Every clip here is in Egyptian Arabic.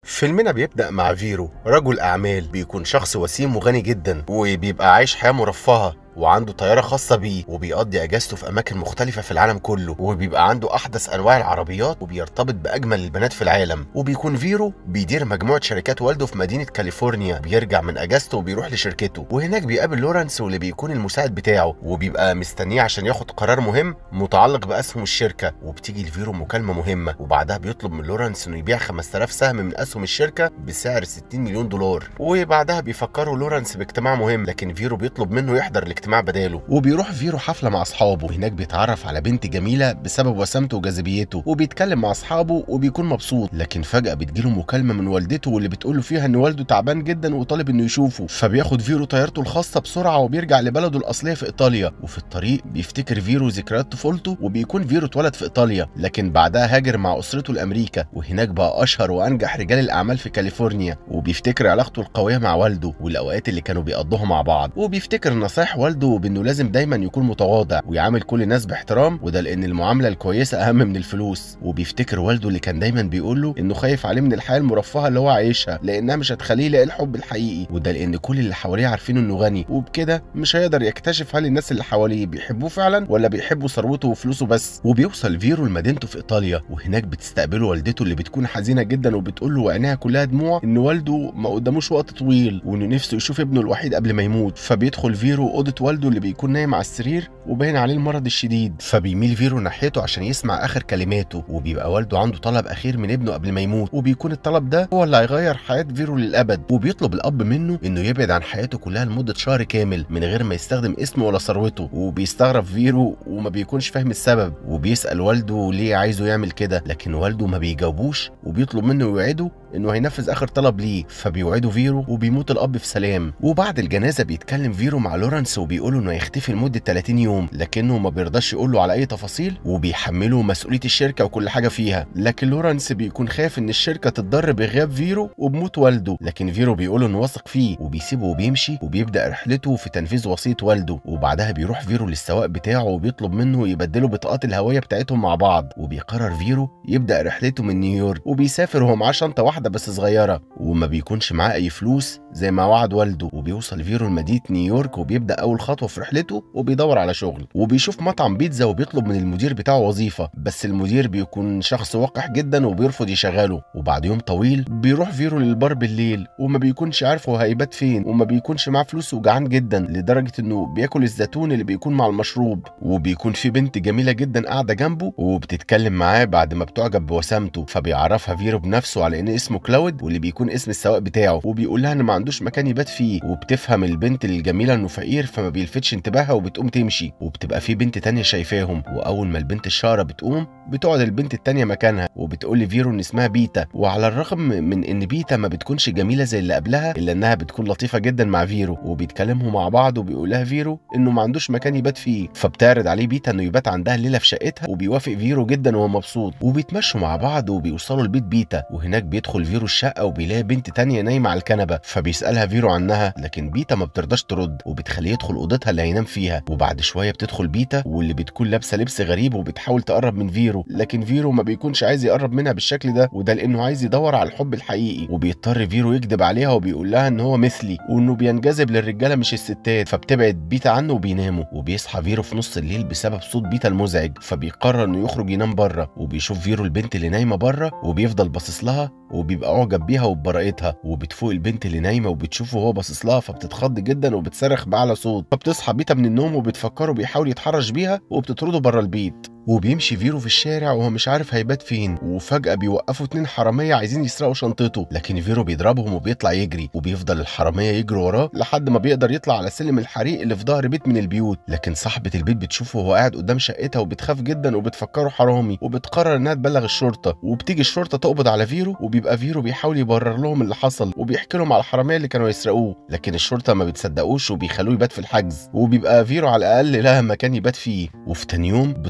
فيلمنا بيبدأ مع فيرو رجل أعمال بيكون شخص وسيم وغني جدا وبيبقى عايش حياة مرفهة وعنده طيارة خاصة بيه وبيقضي أجازته في أماكن مختلفة في العالم كله وبيبقى عنده أحدث أنواع العربيات وبيرتبط بأجمل البنات في العالم وبيكون فيرو بيدير مجموعة شركات والده في مدينة كاليفورنيا بيرجع من أجازته وبيروح لشركته وهناك بيقابل لورنس واللي بيكون المساعد بتاعه وبيبقى مستنيه عشان ياخد قرار مهم متعلق بأسهم الشركة وبتيجي لفيرو مكالمة مهمة وبعدها بيطلب من لورنس إنه يبيع 5000 سهم من أسهم الشركة بسعر 60 مليون دولار وبعدها بيفكروا لورنس باجتماع مهم لكن فيرو بيطلب منه يحضر الاجتماع بداله وبيروح فيرو حفله مع اصحابه وهناك بيتعرف على بنت جميله بسبب وسامته وجاذبيته وبيتكلم مع اصحابه وبيكون مبسوط لكن فجاه بتجيله مكالمه من والدته واللي بتقول له فيها ان والده تعبان جدا وطالب انه يشوفه فبياخد فيرو طيارته الخاصه بسرعه وبيرجع لبلده الاصليه في ايطاليا وفي الطريق بيفتكر فيرو ذكريات طفولته وبيكون فيرو اتولد في ايطاليا لكن بعدها هاجر مع اسرته لامريكا وهناك بقى اشهر وانجح رجال الاعمال في كاليفورنيا وبيفتكر علاقته القويه مع والده والاوقات اللي كانوا بيقضوها مع بعض وبيفتكر نصايح والده بانه لازم دايما يكون متواضع ويعامل كل الناس باحترام وده لان المعامله الكويسه اهم من الفلوس وبيفتكر والده اللي كان دايما بيقول له انه خايف عليه من الحياه المرفهه اللي هو عايشها لانها مش هتخليه يلاقي الحب الحقيقي وده لان كل اللي حواليه عارفين انه غني وبكده مش هيقدر يكتشف هل الناس اللي حواليه بيحبوه فعلا ولا بيحبوا ثروته وفلوسه بس وبيوصل فيرو لمدينته في ايطاليا وهناك بتستقبله والدته اللي بتكون حزينه جدا وبتقول له وعينيها كلها دموع ان والده ما قداموش وقت طويل وانه نفسه يشوف ابنه الوحيد قبل ما يموت فبيدخل فيرو اوضه والده اللي بيكون نايم على السرير وباين عليه المرض الشديد فبيميل فيرو ناحيته عشان يسمع اخر كلماته وبيبقى والده عنده طلب اخير من ابنه قبل ما يموت وبيكون الطلب ده هو اللي هيغير حياه فيرو للابد وبيطلب الاب منه انه يبعد عن حياته كلها لمده شهر كامل من غير ما يستخدم اسمه ولا ثروته وبيستغرب فيرو وما بيكونش فاهم السبب وبيسال والده ليه عايزه يعمل كده لكن والده ما بيجاوبوش وبيطلب منه يوعده انه هينفذ اخر طلب ليه فبيوعده فيرو وبيموت الاب في سلام وبعد الجنازه بيتكلم فيرو مع لورنس وبيقول انه هيختفي لمده 30 يوم لكنه ما بيرضاش يقول له على اي تفاصيل وبيحمله مسؤوليه الشركه وكل حاجه فيها لكن لورنس بيكون خايف ان الشركه تتضر بغياب فيرو وبموت والده لكن فيرو بيقول انه واثق فيه وبيسيبه وبيمشي وبيبدا رحلته في تنفيذ وصيه والده وبعدها بيروح فيرو للسواق بتاعه وبيطلب منه يبدلوا بطاقات الهويه بتاعتهم مع بعض وبيقرر فيرو يبدا رحلته من نيويورك وبيسافر وهو معاه شنطه واحده بس صغيره وما بيكونش معاه اي فلوس زي ما وعد والده وبيوصل فيرو لمدينه نيويورك وبيبدا اول خطوه في رحلته وبيدور على شغل وبيشوف مطعم بيتزا وبيطلب من المدير بتاعه وظيفه بس المدير بيكون شخص وقح جدا وبيرفض يشغله وبعد يوم طويل بيروح فيرو للبار بالليل وما بيكونش عارف هو هيبات فين وما بيكونش معاه فلوس وجعان جدا لدرجه انه بياكل الزيتون اللي بيكون مع المشروب وبيكون في بنت جميله جدا قاعده جنبه وبتتكلم معاه بعد ما بتعجب بوسامته فبيعرفها فيرو بنفسه على ان اسمه كلاود واللي بيكون اسم السواق بتاعه وبيقول لها ان ما عندوش مكان يبات فيه وبتفهم البنت الجميله انه فقير فما بيلفتش انتباهها وبتقوم تمشي وبتبقى في بنت تانية شايفاهم واول ما البنت الشاره بتقوم بتقعد البنت التانية مكانها وبتقول لفيرو ان اسمها بيتا وعلى الرغم من ان بيتا ما بتكونش جميله زي اللي قبلها الا انها بتكون لطيفه جدا مع فيرو وبيتكلموا مع بعض وبيقول لها فيرو انه ما عندوش مكان يبات فيه فبتعرض عليه بيتا انه يبات عندها الليله في شقتها وبيوافق فيرو جدا وهو مبسوط وبيتمشوا مع بعض وبيوصلوا لبيت بيتا وهناك بيدخل فيرو الشقه وبيلاقي بنت تانية نايمه على الكنبه فبيسالها فيرو عنها لكن بيتا ما بترضاش ترد وبتخليه يدخل اوضتها اللي هينام فيها وبعد شويه بتدخل بيتا واللي بتكون لابسه لبس غريب وبتحاول تقرب من فيرو لكن فيرو ما بيكونش عايز يقرب منها بالشكل ده وده لانه عايز يدور على الحب الحقيقي وبيضطر فيرو يكذب عليها وبيقول لها ان هو مثلي وانه بينجذب للرجاله مش الستات فبتبعد بيتا عنه وبيناموا وبيصحى فيرو في نص الليل بسبب صوت بيتا المزعج فبيقرر انه يخرج ينام بره وبيشوف فيرو البنت اللي نايمه بره وبيفضل باصص لها وبيبقى اعجب بيها وببراءتها وبتفوق البنت اللي نايمه وبتشوفه وهو باصص لها فبتتخض جدا وبتصرخ باعلى صوت فبتصحى بيتا من النوم وبتفكره بيحاول يتحرش بيها وبتطرده بره البيت وبيمشي فيرو في الشارع وهو مش عارف هيبات فين وفجأة بيوقفوا اتنين حرامية عايزين يسرقوا شنطته لكن فيرو بيضربهم وبيطلع يجري وبيفضل الحرامية يجروا وراه لحد ما بيقدر يطلع على سلم الحريق اللي في ظهر بيت من البيوت لكن صاحبة البيت بتشوفه وهو قاعد قدام شقتها وبتخاف جدا وبتفكره حرامي وبتقرر انها تبلغ الشرطة وبتيجي الشرطة تقبض على فيرو وبيبقى فيرو بيحاول يبرر لهم اللي حصل وبيحكي لهم على الحرامية اللي كانوا يسرقوه لكن الشرطة ما بتصدقوش وبيخلوه يبات في الحجز وبيبقى فيرو على الأقل لها مكان يبات فيه وفي تاني يوم بتقبض الشرطة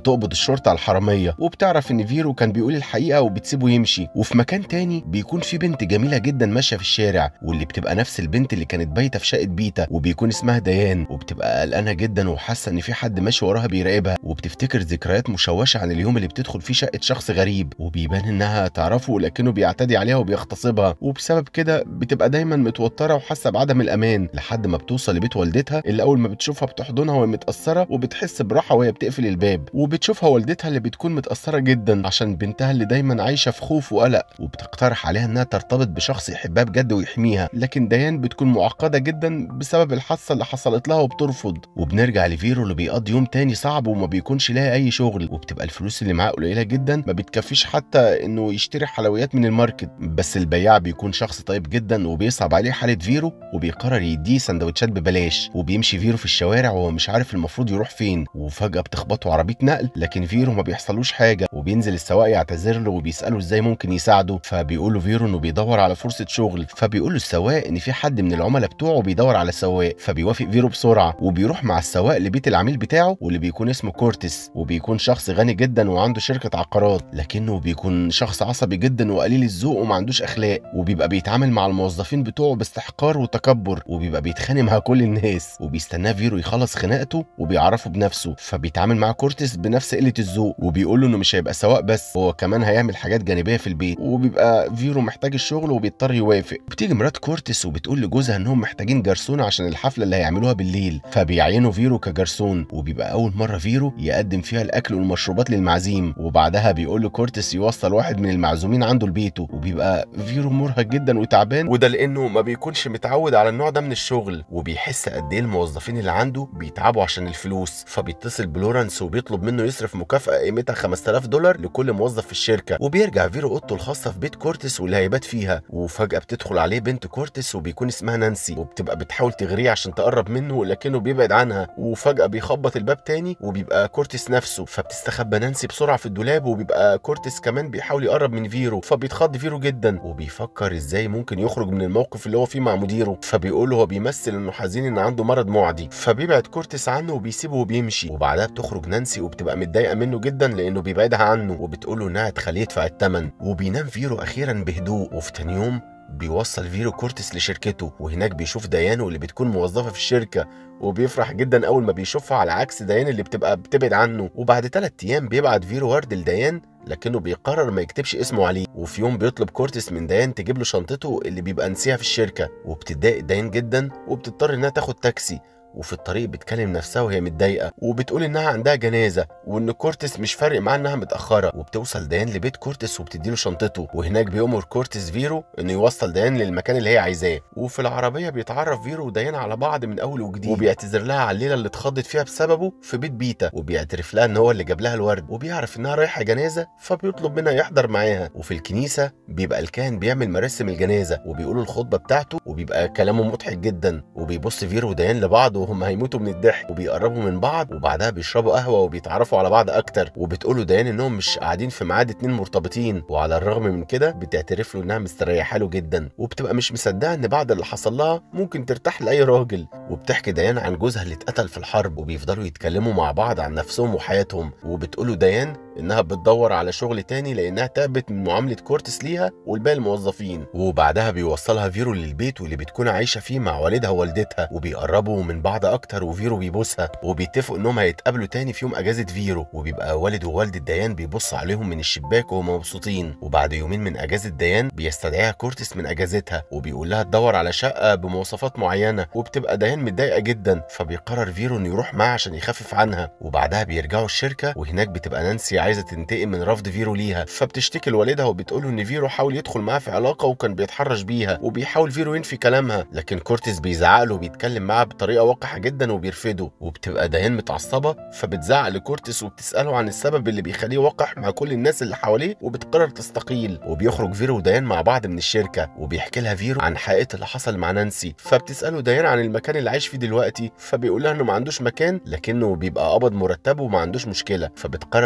الشرطه على الحراميه وبتعرف ان فيرو كان بيقول الحقيقه وبتسيبه يمشي وفي مكان تاني بيكون في بنت جميله جدا ماشيه في الشارع واللي بتبقى نفس البنت اللي كانت بايته في شقه بيتا وبيكون اسمها ديان وبتبقى قلقانه جدا وحاسه ان في حد ماشي وراها بيراقبها وبتفتكر ذكريات مشوشه عن اليوم اللي بتدخل فيه شقه شخص غريب وبيبان انها تعرفه لكنه بيعتدي عليها وبيغتصبها وبسبب كده بتبقى دايما متوتره وحاسه بعدم الامان لحد ما بتوصل لبيت والدتها اللي اول ما بتشوفها بتحضنها وهي متاثره وبتحس براحه وهي بتقفل الباب وبتشوفها والدتها اللي بتكون متاثره جدا عشان بنتها اللي دايما عايشه في خوف وقلق وبتقترح عليها انها ترتبط بشخص يحبها بجد ويحميها لكن ديان بتكون معقده جدا بسبب الحادثه اللي حصلت لها وبترفض وبنرجع لفيرو اللي بيقضي يوم تاني صعب وما بيكونش لاقي اي شغل وبتبقى الفلوس اللي معاه قليله جدا ما بتكفيش حتى انه يشتري حلويات من الماركت بس البياع بيكون شخص طيب جدا وبيصعب عليه حاله فيرو وبيقرر يديه سندوتشات ببلاش وبيمشي فيرو في الشوارع وهو مش عارف المفروض يروح فين وفجاه بتخبطه عربيه نقل لكن فيرو ما بيحصلوش حاجه وبينزل السواق يعتذر له وبيساله ازاي ممكن يساعده فبيقول له فيرو انه بيدور على فرصه شغل فبيقول له السواق ان في حد من العملاء بتوعه بيدور على سواق فبيوافق فيرو بسرعه وبيروح مع السواق لبيت العميل بتاعه واللي بيكون اسمه كورتس وبيكون شخص غني جدا وعنده شركه عقارات لكنه بيكون شخص عصبي جدا وقليل الذوق وما عندوش اخلاق وبيبقى بيتعامل مع الموظفين بتوعه باستحقار وتكبر وبيبقى بيتخانق مع كل الناس وبيستناه فيرو يخلص خناقته وبيعرفه بنفسه فبيتعامل مع كورتس بنفس قله الذوق وبيقول له انه مش هيبقى سواق بس هو كمان هيعمل حاجات جانبيه في البيت وبيبقى فيرو محتاج الشغل وبيضطر يوافق بتيجي مرات كورتس وبتقول لجوزها انهم محتاجين جرسون عشان الحفله اللي هيعملوها بالليل فبيعينوا فيرو كجرسون وبيبقى اول مره فيرو يقدم فيها الاكل والمشروبات للمعازيم وبعدها بيقول له كورتس يوصل واحد من المعزومين عنده لبيته وبيبقى فيرو مرهق جدا وتعبان وده لانه ما بيكونش متعود على النوع ده من الشغل وبيحس قد ايه الموظفين اللي عنده بيتعبوا عشان الفلوس فبيتصل بلورنس وبيطلب منه يصرف مكافاه قيمتها 5000 دولار لكل موظف في الشركه وبيرجع فيرو اوضته الخاصه في بيت كورتس واللي هيبات فيها وفجاه بتدخل عليه بنت كورتس وبيكون اسمها نانسي وبتبقى بتحاول تغريه عشان تقرب منه لكنه بيبعد عنها وفجاه بيخبط الباب تاني وبيبقى كورتس نفسه فبتستخبى نانسي بسرعه في الدولاب وبيبقى كورتس كمان بيحاول يقرب من فيرو فبيتخض فيرو جدا وبيفكر ازاي ممكن يخرج من الموقف اللي هو فيه مع مديره فبيقول له هو بيمثل انه حزين ان عنده مرض معدي فبيبعد كورتس عنه وبيسيبه وبيمشي وبعدها بتخرج نانسي وبتبقى متضايقه منه جدا لانه بيبعدها عنه وبتقول له انها تخليه يدفع الثمن وبينام فيرو اخيرا بهدوء وفي تاني يوم بيوصل فيرو كورتس لشركته وهناك بيشوف ديانو اللي بتكون موظفه في الشركه وبيفرح جدا اول ما بيشوفها على عكس ديان اللي بتبقى بتبعد عنه وبعد ثلاث ايام بيبعت فيرو ورد لديان لكنه بيقرر ما يكتبش اسمه عليه وفي يوم بيطلب كورتس من ديان تجيب له شنطته اللي بيبقى نسيها في الشركه وبتتضايق ديان جدا وبتضطر انها تاخد تاكسي وفي الطريق بتكلم نفسها وهي متضايقه وبتقول انها عندها جنازه وان كورتس مش فارق معاها انها متاخره وبتوصل ديان لبيت كورتس وبتديله شنطته وهناك بيامر كورتس فيرو انه يوصل ديان للمكان اللي هي عايزاه وفي العربيه بيتعرف فيرو وديان على بعض من اول وجديد وبيعتذر لها على الليله اللي اتخضت فيها بسببه في بيت بيتا وبيعترف لها ان هو اللي جاب لها الورد وبيعرف انها رايحه جنازه فبيطلب منها يحضر معاها وفي الكنيسه بيبقى الكاهن بيعمل مراسم الجنازه وبيقول الخطبه بتاعته وبيبقى كلامه مضحك جدا وبيبص فيرو وديان لبعض وهم هيموتوا من الضحك وبيقربوا من بعض وبعدها بيشربوا قهوه وبيتعرفوا على بعض اكتر وبتقول له ديان انهم مش قاعدين في ميعاد اتنين مرتبطين وعلى الرغم من كده بتعترف له انها مستريحه له جدا وبتبقى مش مصدقه ان بعد اللي حصل لها ممكن ترتاح لاي راجل وبتحكي ديان عن جوزها اللي اتقتل في الحرب وبيفضلوا يتكلموا مع بعض عن نفسهم وحياتهم وبتقول له ديان انها بتدور على شغل تاني لانها تعبت من معامله كورتس ليها والباقي الموظفين وبعدها بيوصلها فيرو للبيت واللي بتكون عايشه فيه مع والدها ووالدتها وبيقربوا من بعض اكتر وفيرو بيبوسها وبيتفقوا انهم هيتقابلوا تاني في يوم اجازه فيرو وبيبقى والد ووالده ديان بيبصوا عليهم من الشباك وهم مبسوطين وبعد يومين من اجازه ديان بيستدعيها كورتس من اجازتها وبيقول لها تدور على شقه بمواصفات معينه وبتبقى ديان متضايقه جدا فبيقرر فيرو انه يروح معاها عشان يخفف عنها وبعدها بيرجعوا الشركه وهناك بتبقى نانسي عايزه تنتقم من رفض فيرو ليها فبتشتكي لوالدها وبتقول له ان فيرو حاول يدخل معاها في علاقه وكان بيتحرش بيها وبيحاول فيرو ينفي كلامها لكن كورتس بيزعق له وبيتكلم معاها بطريقه وقحه جدا وبيرفضه وبتبقى ديان متعصبه فبتزعق لكورتس وبتساله عن السبب اللي بيخليه وقح مع كل الناس اللي حواليه وبتقرر تستقيل وبيخرج فيرو وديان مع بعض من الشركه وبيحكي لها فيرو عن حقيقه اللي حصل مع نانسي فبتساله ديان عن المكان اللي عايش فيه دلوقتي فبيقول لها انه ما عندوش مكان لكنه بيبقى قبض مرتبه وما عندوش مشكله فبتقرر ديان انها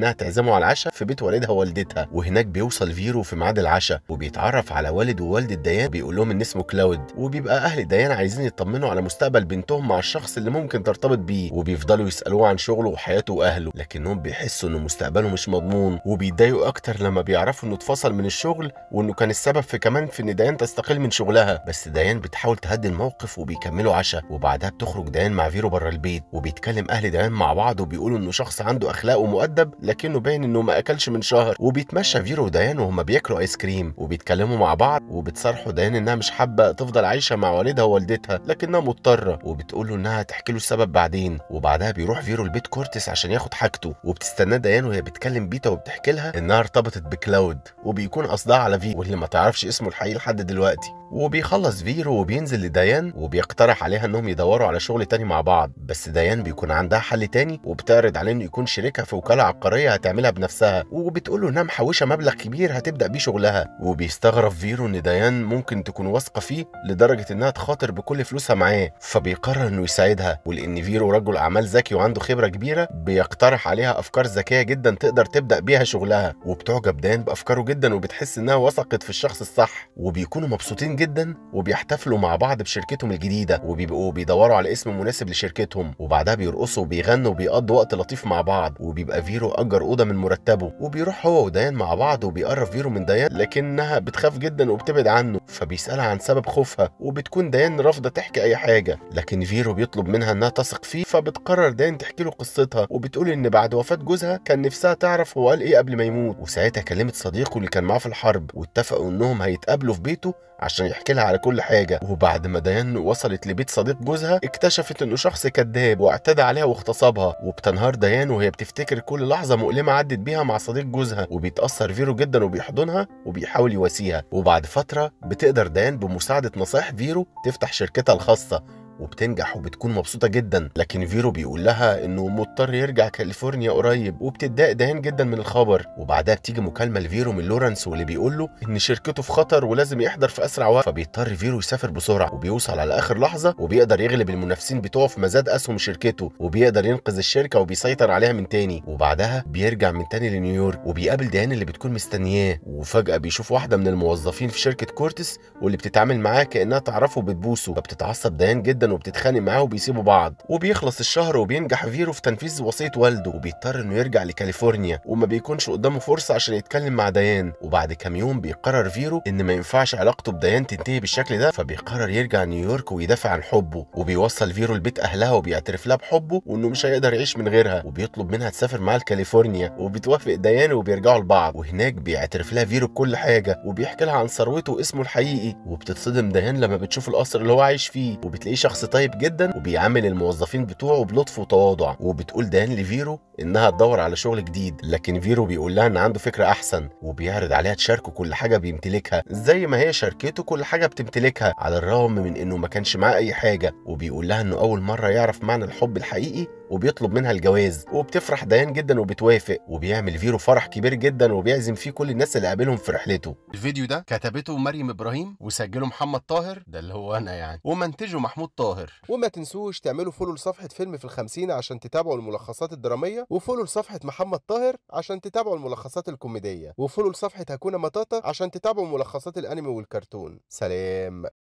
انها تعزمه على العشاء في بيت والدها ووالدتها وهناك بيوصل فيرو في ميعاد العشاء وبيتعرف على والد ووالدة ديان بيقول لهم ان اسمه كلاود وبيبقى اهل ديان عايزين يطمنوا على مستقبل بنتهم مع الشخص اللي ممكن ترتبط بيه وبيفضلوا يسالوه عن شغله وحياته واهله لكنهم بيحسوا ان مستقبله مش مضمون وبيتضايقوا اكتر لما بيعرفوا انه اتفصل من الشغل وانه كان السبب في كمان في ان ديان تستقيل من شغلها بس ديان بتحاول تهدي الموقف وبيكملوا عشاء وبعدها بتخرج ديان مع فيرو بره البيت وبيتكلم اهل ديان مع بعض وبيقولوا انه شخص عنده اخلاق ومؤدب لكنه باين انه ما اكلش من شهر وبيتمشى فيرو وديان وهما بياكلوا ايس كريم وبيتكلموا مع بعض وبتصارحوا ديان انها مش حابه تفضل عايشه مع والدها ووالدتها لكنها مضطره وبتقول له انها هتحكي له السبب بعدين وبعدها بيروح فيرو لبيت كورتس عشان ياخد حاجته وبتستناه ديان وهي بتكلم بيتا وبتحكي لها انها ارتبطت بكلاود وبيكون قصدها على في واللي ما تعرفش اسمه الحقيقي لحد دلوقتي وبيخلص فيرو وبينزل لديان وبيقترح عليها انهم يدوروا على شغل تاني مع بعض بس ديان بيكون عندها حل تاني وبتعرض عليه انه يكون شريكها في وكاله عقاريه هتعملها بنفسها وبتقول له انها محوشه مبلغ كبير هتبدا بيه شغلها وبيستغرب فيرو ان ديان ممكن تكون واثقه فيه لدرجه انها تخاطر بكل فلوسها معاه فبيقرر انه يساعدها ولان فيرو رجل اعمال ذكي وعنده خبره كبيره بيقترح عليها افكار ذكيه جدا تقدر تبدا بيها شغلها وبتعجب ديان بافكاره جدا وبتحس انها وثقت في الشخص الصح وبيكونوا مبسوطين جدا وبيحتفلوا مع بعض بشركتهم الجديده وبيبقوا بيدوروا على اسم مناسب لشركتهم وبعدها بيرقصوا وبيغنوا وبيقضوا وقت لطيف مع بعض وبيبقى فيرو اجر اوضه من مرتبه وبيروح هو وديان مع بعض وبيقرب فيرو من ديان لكنها بتخاف جدا وبتبعد عنه فبيسالها عن سبب خوفها وبتكون ديان رافضه تحكي اي حاجه لكن فيرو بيطلب منها انها تثق فيه فبتقرر ديان تحكي له قصتها وبتقول ان بعد وفاه جوزها كان نفسها تعرف هو قال ايه قبل ما يموت وساعتها كلمت صديقه اللي كان معاه في الحرب واتفقوا انهم هيتقابلوا في بيته عشان يحكي لها على كل حاجه وبعد ما ديان وصلت لبيت صديق جوزها اكتشفت انه شخص كذاب واعتدى عليها واغتصبها وبتنهار ديان وهي بتفتكر كل لحظه مؤلمه عدت بيها مع صديق جوزها وبيتاثر فيرو جدا وبيحضنها وبيحاول يواسيها وبعد فتره بتقدر ديان بمساعده نصايح فيرو تفتح شركتها الخاصه وبتنجح وبتكون مبسوطه جدا لكن فيرو بيقول لها انه مضطر يرجع كاليفورنيا قريب وبتتضايق دهان جدا من الخبر وبعدها بتيجي مكالمه لفيرو من لورنس واللي بيقول له ان شركته في خطر ولازم يحضر في اسرع وقت فبيضطر فيرو يسافر بسرعه وبيوصل على اخر لحظه وبيقدر يغلب المنافسين بتوعه في مزاد اسهم شركته وبيقدر ينقذ الشركه وبيسيطر عليها من تاني وبعدها بيرجع من تاني لنيويورك وبيقابل ديان اللي بتكون مستنياه وفجاه بيشوف واحده من الموظفين في شركه كورتس واللي بتتعامل معاه كانها تعرفه وبتبوسه فبتتعصب ديان جدا وبتتخانق معاه وبيسيبوا بعض وبيخلص الشهر وبينجح فيرو في تنفيذ وصيه والده وبيضطر انه يرجع لكاليفورنيا وما بيكونش قدامه فرصه عشان يتكلم مع ديان وبعد كام يوم بيقرر فيرو ان ما ينفعش علاقته بديان تنتهي بالشكل ده فبيقرر يرجع نيويورك ويدافع عن حبه وبيوصل فيرو لبيت اهلها وبيعترف لها بحبه وانه مش هيقدر يعيش من غيرها وبيطلب منها تسافر معاه لكاليفورنيا وبتوافق ديان وبيرجعوا لبعض وهناك بيعترف لها فيرو بكل حاجه وبيحكي لها عن ثروته واسمه الحقيقي وبتتصدم ديان لما بتشوف القصر اللي هو عايش فيه وبتلاقيه شخص طيب جدا وبيعامل الموظفين بتوعه بلطف وتواضع وبتقول ديان لفيرو انها تدور على شغل جديد لكن فيرو بيقول لها ان عنده فكره احسن وبيعرض عليها تشاركه كل حاجه بيمتلكها زي ما هي شاركته كل حاجه بتمتلكها على الرغم من انه ما كانش معاه اي حاجه وبيقول لها انه اول مره يعرف معنى الحب الحقيقي وبيطلب منها الجواز وبتفرح ديان جدا وبتوافق وبيعمل فيرو فرح كبير جدا وبيعزم فيه كل الناس اللي قابلهم في رحلته الفيديو ده كتبته مريم ابراهيم وسجله محمد طاهر ده اللي هو انا يعني ومنتجه محمود طاهر وما تنسوش تعملوا فولو لصفحة فيلم في الخمسين عشان تتابعوا الملخصات الدرامية وفولو لصفحة محمد طاهر عشان تتابعوا الملخصات الكوميدية وفولو لصفحة هكونا مطاطا عشان تتابعوا ملخصات الأنمي والكرتون سلام